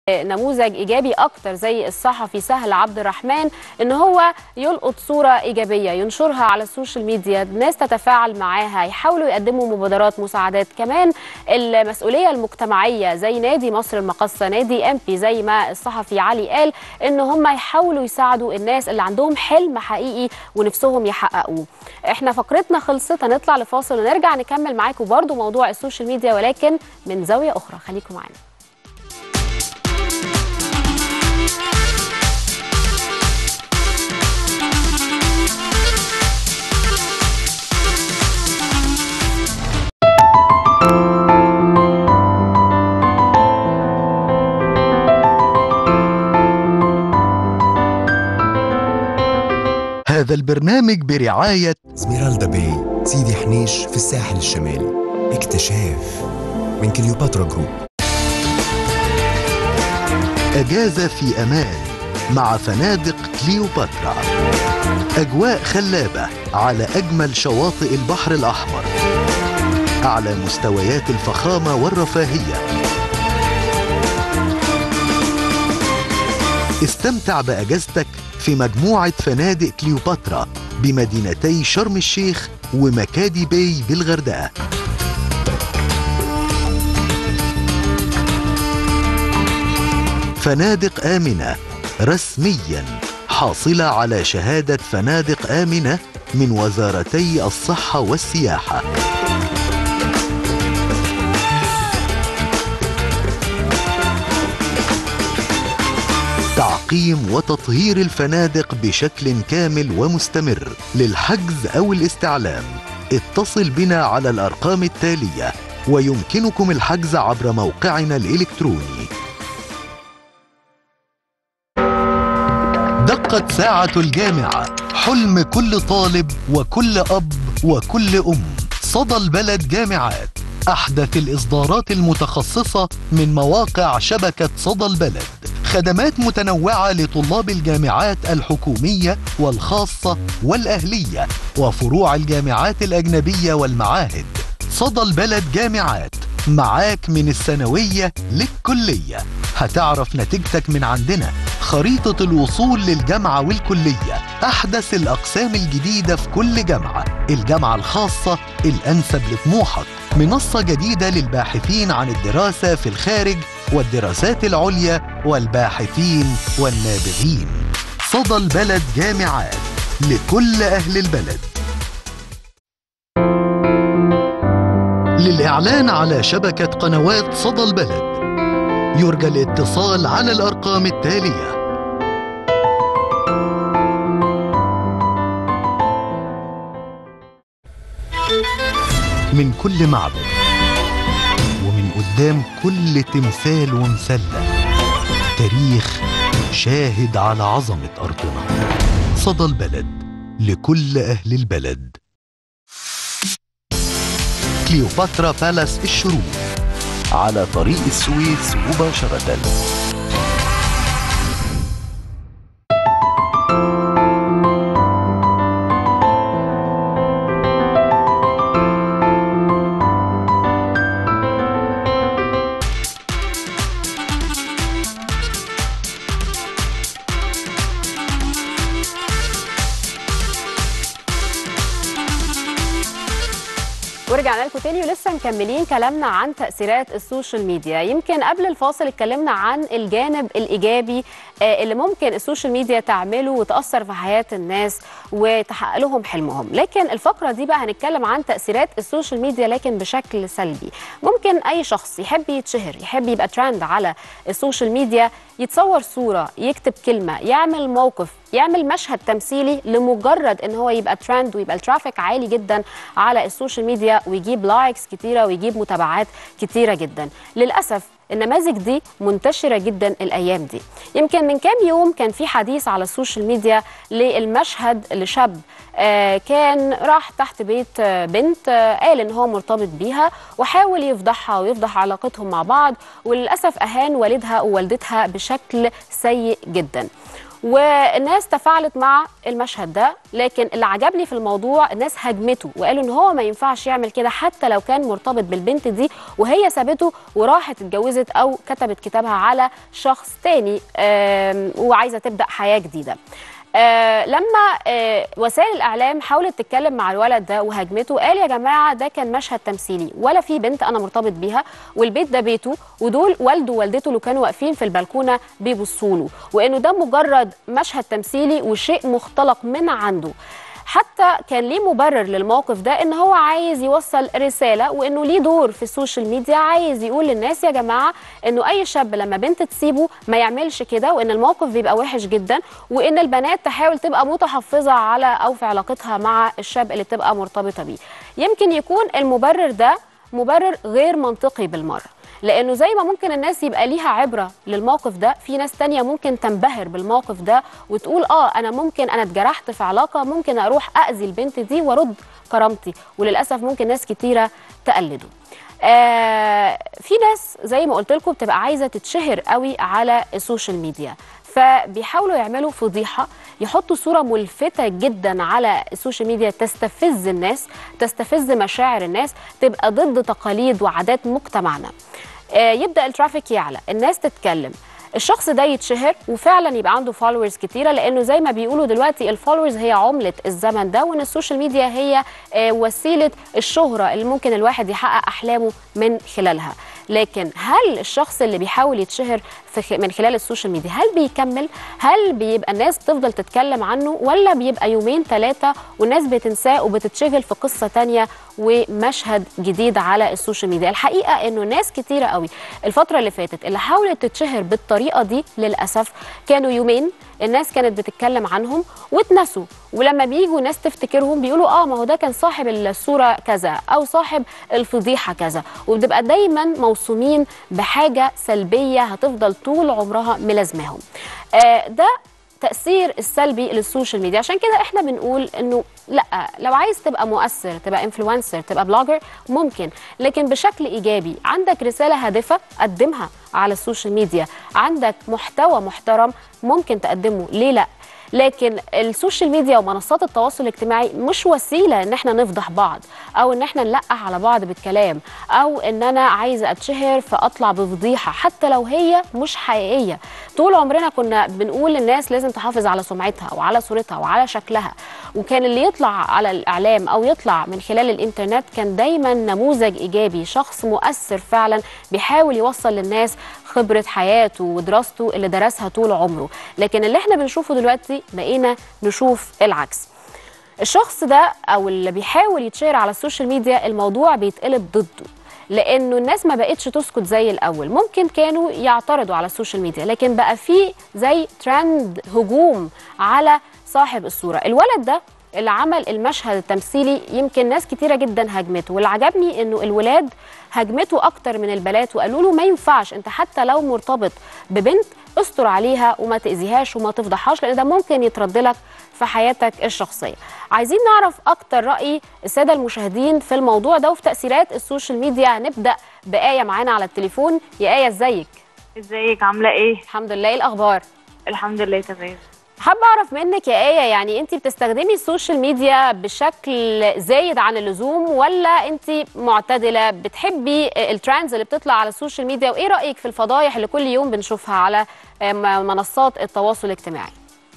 نموذج ايجابي اكتر زي الصحفي سهل عبد الرحمن ان هو يلقط صوره ايجابيه ينشرها على السوشيال ميديا الناس تتفاعل معاها يحاولوا يقدموا مبادرات مساعدات كمان المسؤوليه المجتمعيه زي نادي مصر المقصه نادي ام بي زي ما الصحفي علي قال ان هم يحاولوا يساعدوا الناس اللي عندهم حلم حقيقي ونفسهم يحققوه احنا فقرتنا خلصت هنطلع لفاصل ونرجع نكمل معاكم برضو موضوع السوشيال ميديا ولكن من زاويه اخرى خليكم معانا هذا البرنامج برعاية سميرالدا باي سيدي حنيش في الساحل الشمالي اكتشاف من كليوباترا جروب أجازة في أمان مع فنادق كليوباترا أجواء خلابة على أجمل شواطئ البحر الأحمر أعلى مستويات الفخامة والرفاهية استمتع بأجازتك في مجموعة فنادق كليوباترا بمدينتي شرم الشيخ ومكادي باي بالغردقة فنادق آمنة رسميا حاصلة على شهادة فنادق آمنة من وزارتي الصحة والسياحة تعقيم وتطهير الفنادق بشكل كامل ومستمر للحجز أو الاستعلام اتصل بنا على الأرقام التالية ويمكنكم الحجز عبر موقعنا الإلكتروني دقت ساعة الجامعة حلم كل طالب وكل أب وكل أم صدى البلد جامعات أحدث الإصدارات المتخصصة من مواقع شبكة صدى البلد خدمات متنوعة لطلاب الجامعات الحكومية والخاصة والأهلية وفروع الجامعات الأجنبية والمعاهد صدى البلد جامعات معاك من الثانوية للكلية هتعرف نتيجتك من عندنا خريطة الوصول للجامعة والكلية أحدث الأقسام الجديدة في كل جامعة الجامعة الخاصة الأنسب لطموحك منصة جديدة للباحثين عن الدراسة في الخارج والدراسات العليا والباحثين والنابغين صدى البلد جامعات لكل أهل البلد للإعلان على شبكة قنوات صدى البلد يرجى الاتصال على الأرقام التالية من كل معبد ومن قدام كل تمثال ومسلة تاريخ شاهد على عظمة أرضنا صدى البلد لكل أهل البلد كليوباترا بالاس الشروق على طريق السويس مباشرة ورجعنا لكم تاني ولسه مكملين كلامنا عن تأثيرات السوشيال ميديا يمكن قبل الفاصل اتكلمنا عن الجانب الإيجابي آه، اللي ممكن السوشيال ميديا تعمله وتأثر في حياة الناس وتحقق لهم حلمهم لكن الفقرة دي بقى هنتكلم عن تأثيرات السوشيال ميديا لكن بشكل سلبي ممكن أي شخص يحب يتشهر يحب يبقى ترند على السوشيال ميديا يتصور صورة يكتب كلمة يعمل موقف يعمل مشهد تمثيلي لمجرد ان هو يبقى ترند ويبقى الترافيك عالي جدا على السوشيال ميديا ويجيب لايكس كتيره ويجيب متابعات كتيره جدا للاسف النماذج دي منتشره جدا الايام دي يمكن من كام يوم كان في حديث على السوشيال ميديا للمشهد لشاب آه، كان راح تحت بيت آه، بنت آه، قال ان هو مرتبط بيها وحاول يفضحها ويفضح علاقتهم مع بعض وللاسف اهان والدها ووالدتها بشكل سيء جدا والناس تفاعلت مع المشهد ده لكن اللي عجبني في الموضوع الناس هاجمته وقالوا ان هو ما ينفعش يعمل كده حتى لو كان مرتبط بالبنت دي وهي سابته وراحت اتجوزت او كتبت كتابها على شخص تاني آم، وعايزه تبدا حياه جديده آه لما آه وسائل الاعلام حاولت تتكلم مع الولد ده وهاجمته قال يا جماعه ده كان مشهد تمثيلي ولا في بنت انا مرتبط بيها والبيت ده بيته ودول والده ووالدته اللي كانوا واقفين في البلكونه بيبصوا له وانه ده مجرد مشهد تمثيلي وشيء مختلق من عنده حتى كان ليه مبرر للموقف ده ان هو عايز يوصل رساله وانه ليه دور في السوشيال ميديا عايز يقول للناس يا جماعه انه اي شاب لما بنت تسيبه ما يعملش كده وان الموقف بيبقى وحش جدا وان البنات تحاول تبقى متحفظه على او في علاقتها مع الشاب اللي بتبقى مرتبطه بيه يمكن يكون المبرر ده مبرر غير منطقي بالمره لانه زي ما ممكن الناس يبقى ليها عبره للموقف ده في ناس تانية ممكن تنبهر بالموقف ده وتقول اه انا ممكن انا اتجرحت في علاقه ممكن اروح اذي البنت دي وارد كرامتي وللاسف ممكن ناس كتيره تقلده آه في ناس زي ما قلت لكم بتبقى عايزه تتشهر قوي على السوشيال ميديا فبيحاولوا يعملوا فضيحه يحطوا صوره ملفته جدا على السوشيال ميديا تستفز الناس تستفز مشاعر الناس تبقى ضد تقاليد وعادات مجتمعنا آه، يبدا الترافيك يعلى الناس تتكلم الشخص ده يتشهر وفعلا يبقى عنده فولورز كتيره لانه زي ما بيقولوا دلوقتي الفولورز هي عمله الزمن ده وان السوشيال ميديا هي آه، وسيله الشهره اللي ممكن الواحد يحقق احلامه من خلالها لكن هل الشخص اللي بيحاول يتشهر في خ- من خلال السوشيال ميديا هل بيكمل هل بيبقى الناس تفضل تتكلم عنه ولا بيبقى يومين ثلاثه والناس بتنساه وبتتشغل في قصه تانية ومشهد جديد على السوشيال ميديا الحقيقه انه ناس كتيره قوي الفتره اللي فاتت اللي حاولت تتشهر بالطريقه دي للاسف كانوا يومين الناس كانت بتتكلم عنهم واتنسوا ولما بيجوا ناس تفتكرهم بيقولوا اه ما هو ده كان صاحب الصوره كذا او صاحب الفضيحه كذا وبتبقى دايما موسومين بحاجه سلبيه هتفضل طول عمرها ملازماهم آه ده تأثير السلبي للسوشيال ميديا عشان كده احنا بنقول انه لا لو عايز تبقى مؤثر تبقى انفلونسر تبقى بلوجر ممكن لكن بشكل ايجابي عندك رسالة هادفة قدمها على السوشيال ميديا عندك محتوى محترم ممكن تقدمه ليه لا لكن السوشيال ميديا ومنصات التواصل الاجتماعي مش وسيله ان احنا نفضح بعض او ان احنا نلقح على بعض بالكلام او ان انا عايزه اتشهر فاطلع بفضيحه حتى لو هي مش حقيقيه طول عمرنا كنا بنقول للناس لازم تحافظ على سمعتها وعلى صورتها وعلى شكلها وكان اللي يطلع على الاعلام او يطلع من خلال الانترنت كان دايما نموذج ايجابي شخص مؤثر فعلا بيحاول يوصل للناس خبره حياته ودراسته اللي درسها طول عمره لكن اللي احنا بنشوفه دلوقتي بقينا نشوف العكس الشخص ده او اللي بيحاول يتشهر على السوشيال ميديا الموضوع بيتقلب ضده لانه الناس ما بقتش تسكت زي الاول ممكن كانوا يعترضوا على السوشيال ميديا لكن بقى في زي ترند هجوم على صاحب الصوره الولد ده اللي عمل المشهد التمثيلي يمكن ناس كتيره جدا هاجمته واللي عجبني انه الولاد هاجمته اكتر من البنات وقالوا له ما ينفعش انت حتى لو مرتبط ببنت استر عليها وما تاذيهاش وما تفضحهاش لان ده ممكن يترد لك في حياتك الشخصيه عايزين نعرف اكتر راي الساده المشاهدين في الموضوع ده وفي تاثيرات السوشيال ميديا هنبدا بايه معانا على التليفون يا ايه ازيك ازيك عامله ايه الحمد لله ايه الاخبار الحمد لله تمام حابه اعرف منك يا ايه يعني انت بتستخدمي السوشيال ميديا بشكل زايد عن اللزوم ولا انت معتدله بتحبي الترندز اللي بتطلع على السوشيال ميديا وايه رايك في الفضايح اللي كل يوم بنشوفها على م- منصات التواصل الاجتماعي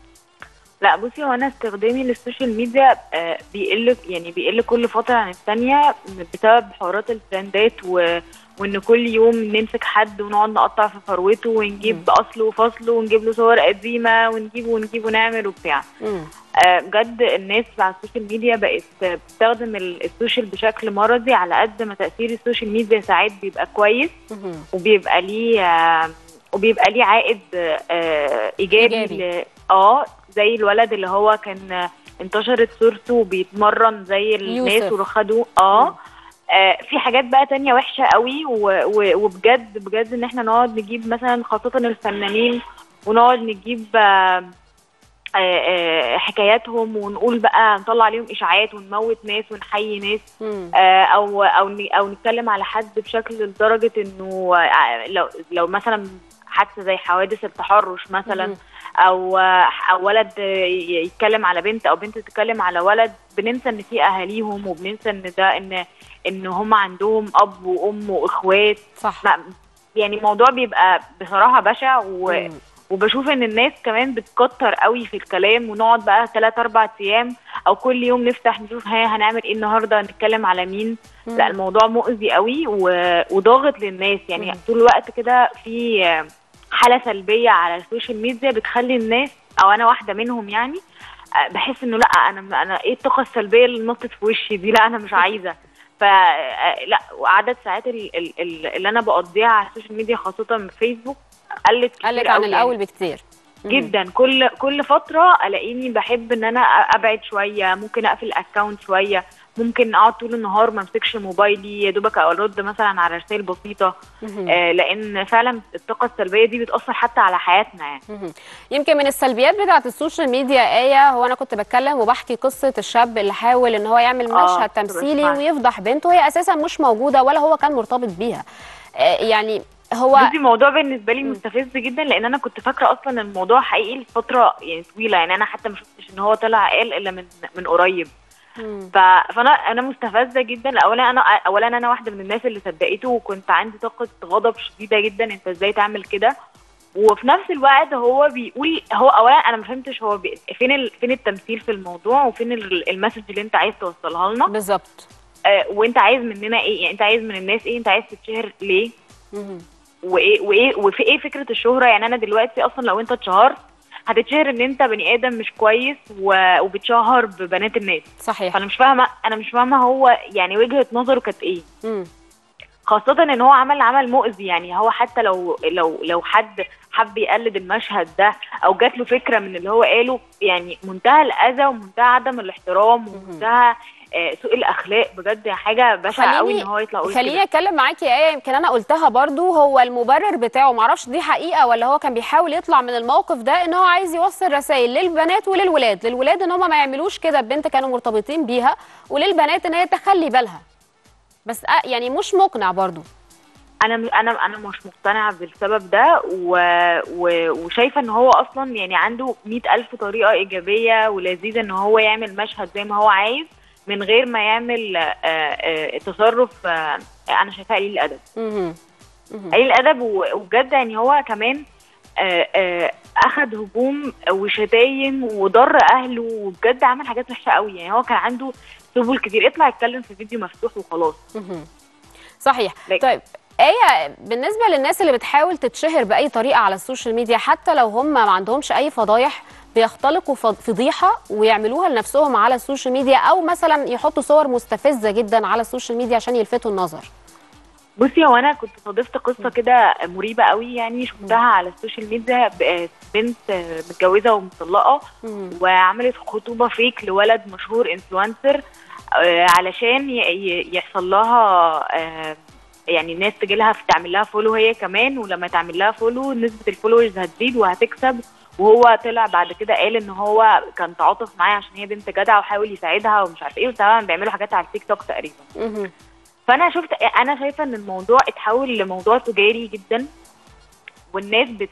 لا بصي هو انا استخدامي للسوشيال ميديا آه، بيقل يعني بيقل كل فتره عن الثانيه بسبب حوارات الترندات و... وان كل يوم نمسك حد ونقعد نقطع في فروته ونجيب اصله وفصله ونجيب له صور قديمه ونجيب ونجيب ونعمل وبتاع مم. آه، بجد الناس على السوشيال ميديا بقت بتستخدم ال- السوشيال بشكل مرضي على قد ما تاثير السوشيال ميديا ساعات بيبقى كويس مهم. وبيبقى ليه آه، وبيبقى ليه عائد آه، ايجابي, إيجابي. ل- اه زي الولد اللي هو كان آه، انتشرت صورته بيتمرن زي الناس يوسف. وخدوه اه آه، في حاجات بقى تانية وحشة قوي و- و- وبجد بجد ان احنا نقعد نجيب مثلا خاصة الفنانين ونقعد نجيب آه، آه، آه، حكاياتهم ونقول بقى نطلع عليهم اشاعات ونموت ناس ونحيي ناس مم. آه، او او ن- او نتكلم على حد بشكل لدرجه انه آه، لو لو مثلا حادثه زي حوادث التحرش مثلا مم. او او ولد ي- يتكلم على بنت او بنت تتكلم على ولد بننسى ان في اهاليهم وبننسى ان ده ان ان هم عندهم اب وام واخوات صح لا يعني الموضوع بيبقى بصراحه بشع و... مم. وبشوف ان الناس كمان بتكتر قوي في الكلام ونقعد بقى 3 4 ايام او كل يوم نفتح نشوف ها هنعمل ايه النهارده نتكلم على مين مم. لا الموضوع مؤذي قوي و... وضاغط للناس يعني مم. طول الوقت كده في حاله سلبيه على السوشيال ميديا بتخلي الناس او انا واحده منهم يعني آه، بحس انه لا انا انا ايه الطاقه السلبيه اللي نطت في وشي دي لا انا مش عايزه ف آه، لا وعدد ساعات ال- ال- ال- اللي انا بقضيها على السوشيال ميديا خاصه من فيسبوك قلت كتير قلت عن قوي الاول يعني. بكتير مم. جدا كل كل فتره الاقيني بحب ان انا ابعد شويه ممكن اقفل الاكونت شويه ممكن اقعد طول النهار ما امسكش موبايلي يا دوبك ارد مثلا على رسائل بسيطه مهم. آه لان فعلا الطاقه السلبيه دي بتاثر حتى على حياتنا يعني مهم. يمكن من السلبيات بتاعت السوشيال ميديا آية هو أنا كنت بتكلم وبحكي قصة الشاب اللي حاول إن هو يعمل آه، مشهد كنت تمثيلي بسمعها. ويفضح بنته وهي أساسا مش موجودة ولا هو كان مرتبط بيها آه، يعني هو بصي الموضوع بالنسبه لي مستفز جدا لان انا كنت فاكره اصلا الموضوع حقيقي لفتره يعني طويله يعني انا حتى ما شفتش ان هو طلع قال الا من من قريب مم. ف... فانا انا مستفزه جدا اولا انا اولا انا واحده من الناس اللي صدقته وكنت عندي طاقه غضب شديده جدا انت ازاي تعمل كده وفي نفس الوقت هو بيقول هو اولا انا ما فهمتش هو بي... فين ال... فين التمثيل في الموضوع وفين ال- المسج اللي انت عايز توصلها لنا بالظبط آه وانت عايز مننا ايه يعني انت عايز من الناس ايه انت عايز تتشهر ليه مهم. وايه وايه وفي ايه فكره الشهره يعني انا دلوقتي اصلا لو انت اتشهرت هتتشهر ان انت بني ادم مش كويس و... وبتشهر ببنات الناس صحيح فانا مش فاهمه انا مش فاهمه هو يعني وجهه نظره كانت ايه مم. خاصه ان هو عمل عمل مؤذي يعني هو حتى لو لو لو حد حب يقلد المشهد ده او جات له فكره من اللي هو قاله يعني منتهى الاذى ومنتهى عدم الاحترام ومنتهى آه، سوء الاخلاق بجد حاجه بشعه قوي خليني- ان هو يطلع يقول خليني كده اتكلم معاكي يا ايه يمكن انا قلتها برضو هو المبرر بتاعه معرفش دي حقيقه ولا هو كان بيحاول يطلع من الموقف ده ان هو عايز يوصل رسائل للبنات وللولاد للولاد ان هم ما يعملوش كده ببنت كانوا مرتبطين بيها وللبنات ان هي تخلي بالها بس آه يعني مش مقنع برضو انا انا انا مش مقتنعه بالسبب ده و... و... وشايفه ان هو اصلا يعني عنده مئة الف طريقه ايجابيه ولذيذه ان هو يعمل مشهد زي ما هو عايز من غير ما يعمل آه، آه، تصرف آه، انا شايفاه قليل الادب مهم. مهم. قليل الادب و- وبجد يعني هو كمان آه، آه، اخد هجوم وشتايم وضر اهله وبجد عمل حاجات وحشه قوي يعني هو كان عنده سبل كتير اطلع يتكلم في فيديو مفتوح وخلاص مهم. صحيح لك- طيب ايه بالنسبه للناس اللي بتحاول تتشهر باي طريقه على السوشيال ميديا حتى لو هم ما عندهمش اي فضايح بيختلقوا فض- فضيحه ويعملوها لنفسهم على السوشيال ميديا او مثلا يحطوا صور مستفزه جدا على السوشيال ميديا عشان يلفتوا النظر بصي هو انا كنت صادفت قصه كده مريبه قوي يعني شفتها على السوشيال ميديا ب- بنت متجوزه ومطلقه مم. وعملت خطوبه فيك لولد مشهور انفلونسر علشان ي- ي- يحصل لها آه، يعني الناس تجي لها تعمل لها فولو هي كمان ولما تعمل لها فولو نسبه الفولورز هتزيد وهتكسب وهو طلع بعد كده قال ان هو كان تعاطف معاها عشان هي بنت جدعه وحاول يساعدها ومش عارف ايه وطبعا بيعملوا حاجات على التيك توك تقريبا مهم. فانا شفت انا شايفه ان الموضوع اتحول لموضوع تجاري جدا والناس بت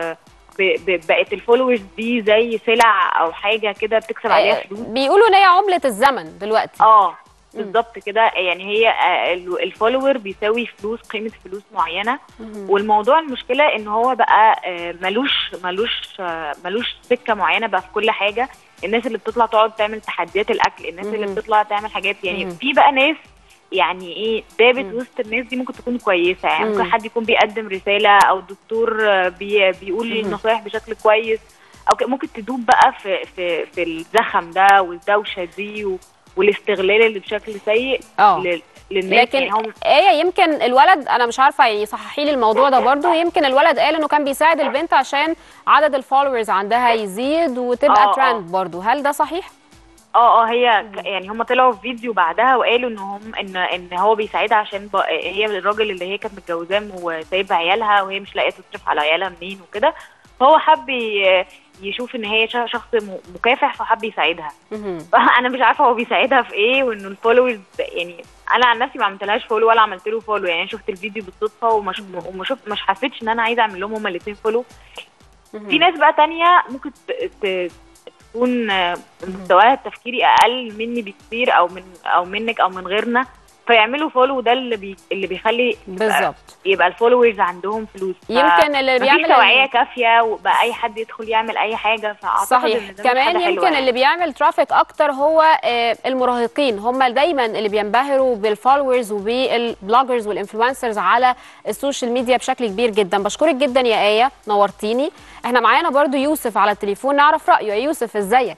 ب- ب- بقت الفولورز دي زي سلع او حاجه كده بتكسب عليها آه، فلوس بيقولوا ان هي عمله الزمن دلوقتي اه بالظبط كده يعني هي آه، ال- الفولور بيساوي فلوس قيمه فلوس معينه مهم. والموضوع المشكله ان هو بقى آه، ملوش ملوش آه، ملوش سكه معينه بقى في كل حاجه الناس اللي بتطلع تقعد تعمل تحديات الاكل الناس اللي مهم. بتطلع تعمل حاجات يعني مهم. في بقى ناس يعني ايه دابت مم. وسط الناس دي ممكن تكون كويسه يعني ممكن مم. حد يكون بيقدم رساله او دكتور آه، بي بيقول مهم. النصايح بشكل كويس او ك- ممكن تدوب بقى في في في الزخم ده والدوشه دي و- والاستغلال اللي بشكل سيء اه لل- للناس لكن يعني هم ايه يمكن الولد انا مش عارفه يعني صححي لي الموضوع ده برضو يمكن الولد قال انه كان بيساعد البنت عشان عدد الفولورز عندها يزيد وتبقى آه، آه. ترند برضو هل ده صحيح؟ اه اه هي ك- يعني هم طلعوا في فيديو بعدها وقالوا ان هم ان ان هو بيساعدها عشان ب... هي الراجل اللي هي كانت متجوزاه وسايبه عيالها وهي مش لاقيه تصرف على عيالها منين وكده فهو حب ي- يشوف ان هي ش- شخص م- مكافح فحب يساعدها مهم. انا مش عارفه هو بيساعدها في ايه وانه الفولورز يعني انا عن نفسي ما عملتلهاش فولو ولا عملت له فولو يعني أنا شفت الفيديو بالصدفه ومش وما شفت مش حسيتش ان انا عايزه اعمل لهم هما الاثنين فولو في ناس بقى تانية ممكن ت- ت- تكون آه، مستواها التفكيري اقل مني بكتير او من او منك او من غيرنا فيعملوا فولو ده اللي بي اللي بيخلي يبقى- بالظبط يبقى الفولورز عندهم فلوس ف- يمكن اللي مفيش بيعمل توعيه كافيه وبقى اي حد يدخل يعمل اي حاجه فاعتقد صحيح ان ده مش كمان حاجة حلوة يمكن يعني. اللي بيعمل ترافيك اكتر هو آه، المراهقين هم دايما اللي بينبهروا بالفولورز وبالبلوجرز والانفلونسرز على السوشيال ميديا بشكل كبير جدا بشكرك جدا يا ايه نورتيني احنا معانا برضو يوسف على التليفون نعرف رايه يا يوسف ازيك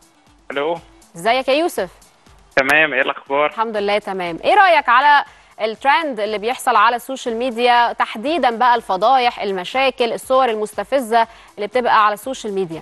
الو ازيك يا يوسف تمام ايه الاخبار الحمد لله تمام ايه رايك على الترند اللي بيحصل على السوشيال ميديا تحديدا بقى الفضايح المشاكل الصور المستفزه اللي بتبقى على السوشيال ميديا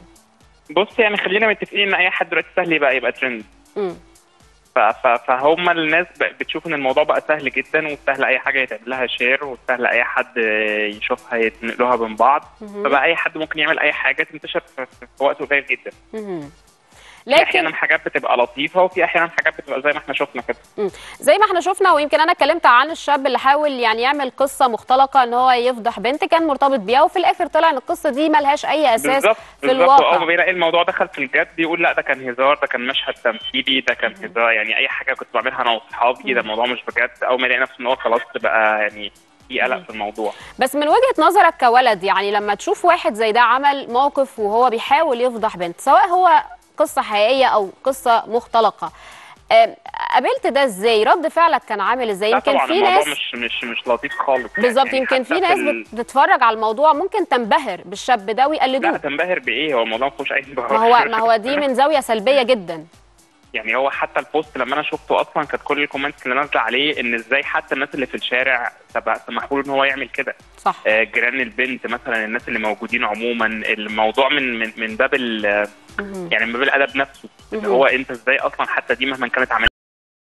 بص يعني خلينا متفقين ان اي حد دلوقتي سهل يبقى يبقى ترند امم ف- ف- فهم الناس ب- بتشوف ان الموضوع بقى سهل جدا وسهل اي حاجه يتعمل لها شير وسهل اي حد يشوفها يتنقلوها من بعض فبقى اي حد ممكن يعمل اي حاجه تنتشر في, في في وقت قليل جدا مهم. في لكن احيانا حاجات بتبقى لطيفه وفي احيانا حاجات بتبقى زي ما احنا شفنا كده مم. زي ما احنا شفنا ويمكن انا اتكلمت عن الشاب اللي حاول يعني يعمل قصه مختلقه ان هو يفضح بنت كان مرتبط بيها وفي الاخر طلع ان القصه دي ملهاش اي اساس بالظبط في بالظبط الواقع واول ما بيلاقي الموضوع دخل في الجد بيقول لا ده كان هزار ده كان مشهد تمثيلي ده كان هزار يعني اي حاجه كنت بعملها انا واصحابي ده الموضوع مش بجد اول ما يلاقي نفسه ان هو خلاص بقى يعني في قلق في الموضوع بس من وجهه نظرك كولد يعني لما تشوف واحد زي ده عمل موقف وهو بيحاول يفضح بنت سواء هو قصه حقيقيه او قصه مختلقه آم، قابلت ده ازاي رد فعلك كان عامل ازاي لا يمكن طبعا في الموضوع ناس مش مش مش لطيف خالص بالظبط يعني يمكن حتى في ناس ال- بتتفرج على الموضوع ممكن تنبهر بالشاب ده لا ويقلدوه تنبهر بايه هو الموضوع ما فيهوش اي انبهار ما هو ما هو دي من زاويه سلبيه جدا يعني هو حتى البوست لما انا شفته اصلا كانت كل الكومنتس اللي نازله عليه ان ازاي حتى الناس اللي في الشارع سب- سمحوا له ان هو يعمل كده صح آه، جيران البنت مثلا الناس اللي موجودين عموما الموضوع من من من باب ال- مهم. يعني من باب الادب نفسه اللي مهم. هو انت ازاي اصلا حتى دي مهما كانت عمليه